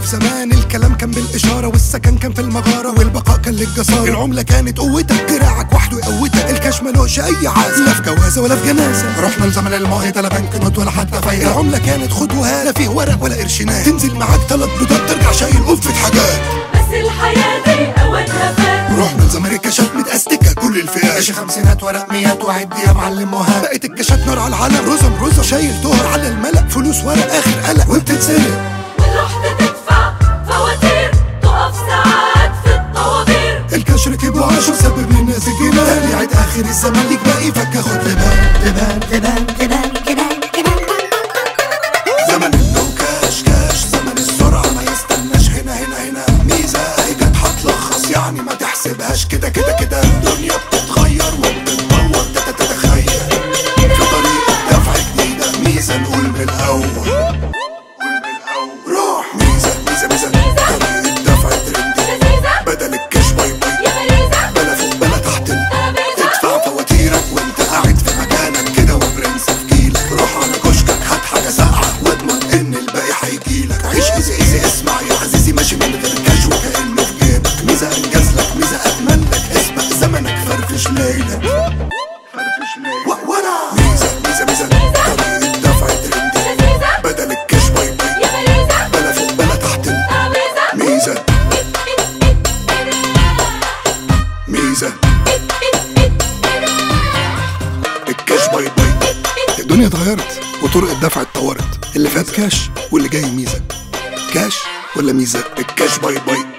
في زمان الكلام كان بالاشاره والسكن كان في المغاره والبقاء كان للجساره العمله كانت قوتك دراعك وحده يقوتك الكاش ملوش اي عازه لا في جوازه ولا في جنازه رحنا لزمن الماضي لا بنك نوت ولا حتى فايده العمله كانت خد وهات لا فيه ورق ولا قرشينات تنزل معاك ثلاث بيضات ترجع شايل قفة حاجات بس الحياة دي أوقاتها فات رحنا لزمن الكاشات متأستكة كل الفئات كاش خمسينات ورق ميات وعد يا معلم وهاب بقت الكاشات نار على العالم رزم رزم شايل طهر على الملأ فلوس ورق آخر قلق وبتتسرق ورحت تدفع فواتير تقف ساعات في الطوابير الكاش ركب وعاش وسبب للناس الجنان تاني عيد اخر الزمان ليك باقي فك خد لبان لبان لبان لبان لبان لبان زمن انه كاش كاش زمن السرعة ما يستناش هنا هنا هنا ميزة هي جت هتلخص يعني ما تحسبهاش كده كده كده الدنيا بتتغير وبتتطور تتخيل في طريقة دفع جديدة ميزة نقول من الأول قول من الأول روح ميزة ميزة ميزة طريقة دفع ترندي لذيذة بدل الكاش باي باي يا مريزة بلا فوق بلا تحت ترابيزة ادفع فواتيرك وانت قاعد في مكانك كده وبرنس في جيلك روح على كشكك هات حاجه ساقعه واضمن ان الباقي هيجيلك عيش ايزي ايزي اسمع يا عزيزي ماشي من غير كاش وكانه في جيبك ميزه انجز لك ميزه اتمن لك اسبق زمنك فرفش ليلك فرفش ليلك و- وانا ميزه ميزه ميزه طريقه دفع ترندي لذيذة بدل الكاش باي باي يا مريزة بلا فوق بلا تحت ترابيزة ميزه ميزه الكاش باي باي الدنيا اتغيرت وطرق الدفع اتطورت اللي فات كاش واللي جاي ميزه كاش ولا ميزه الكاش باي باي